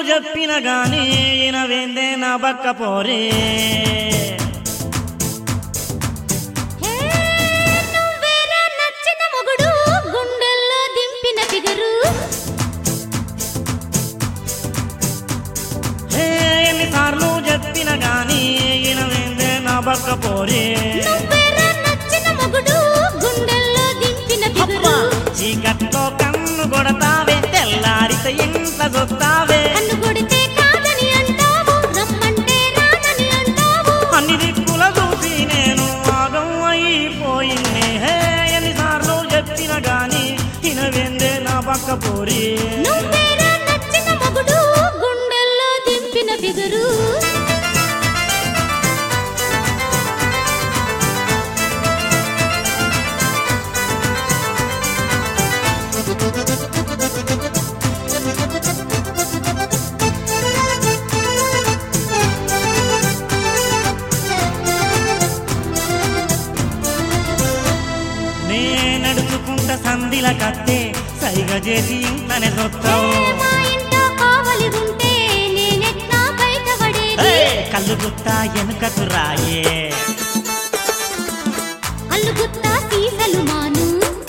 చెప్పిన గాని ఈయనవేందే నా బక్క పోరే హే, నువ్వేరా నచ్చిన మొగుడు గుండెల్లో దింపిన ఫిగరు హే ఎన్నిసార్లు చెప్పిన గాని ఈయనవేందే నా బక్క పోరే నువ్వేరా నచ్చిన మొగుడు గుండెల్లో దింపిన ఫిగరు చీకట్లో కన్ను కొడతావే తెల్లారిత ఎంత చూస్తావే కన్ను కొడితే కాదని అంటావు రమ్మంటే రానని అంటావు అన్ని దిక్కుల చూసి నేను ఆగం అయిపోయింది హే ఎన్నిసార్లు చెప్పిన గాని ఈయనవేందే నా బక్క పోరే నువ్వేరా నచ్చిన మొగుడు గుండెల్లో దింపిన ఫిగరు నే నడుచుకుంట సందిల కత్తే సరిగా చేసి ఇంట్లోనే ఏ, చూస్తావు మా ఇంట్లో కావలి ఉంటే నేనెట్లా బయటపడేది ఏయ్, కళ్ళు గుత్తా వెనుకకు రాయే అల్లుగుత్తా సీసలు మాను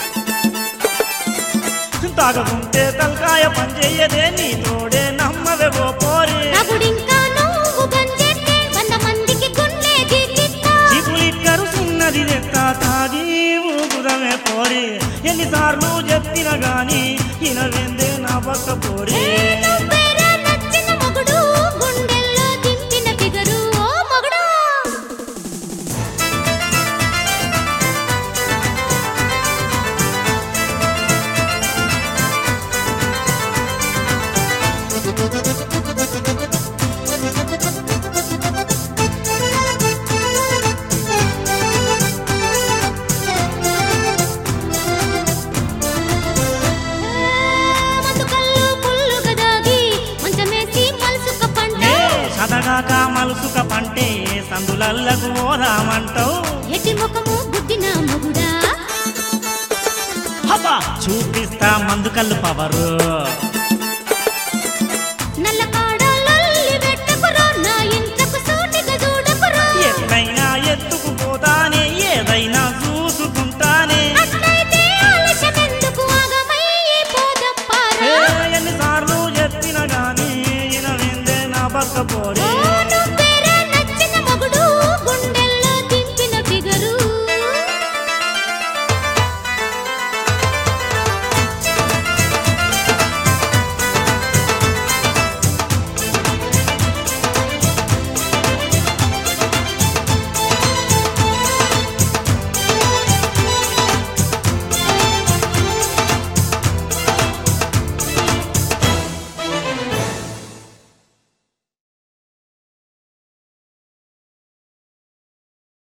తాగకుంటే తలకాయ పనిచేయదే నీ తోడే నమ్మవే ఓ పోరే రగుడింకా నువ్వు గంజెత్తే వంద మందికి గుండె గిట్టిస్తా చిపులిక్కరు చిన్నది తెత్త తాగి ఊగుదమే పోరే ఎన్నిసార్లు చెప్పిన గాని ఇనవెందే నా పక్క పోరే నువ్వేరా నచ్చిన మొగుడు గుండెల్లో దింపిన ఫిగరు ఓ మొగుడు మందు కళ్ళు పుల్లుగా దాగి మంచమేసి మలుసుక పంట ఏ సదగాక మలుసుక పంటే సందులల్లకు ఓదామంటావు ఎట్టి ముఖము గుద్దిన మొగుడా హబ్బా చూపిస్తా మందు కళ్ళు పవరు నల్ల కాడలల్లి వెట్టకురో నా ఇంట్లకు సూటిగా చూడకురో ఎక్కడైనా ఎత్తుకుపోతానే ఏదైనా చూసుకుంటానే అట్లయితే ఆలస్యమెందుకు ఆగమయ్యి పోదప్పారా ఏ ఎన్నిసార్లు చెప్పిన గాని ఇనవిందే నా పక్క పోరే ఓ నువ్వు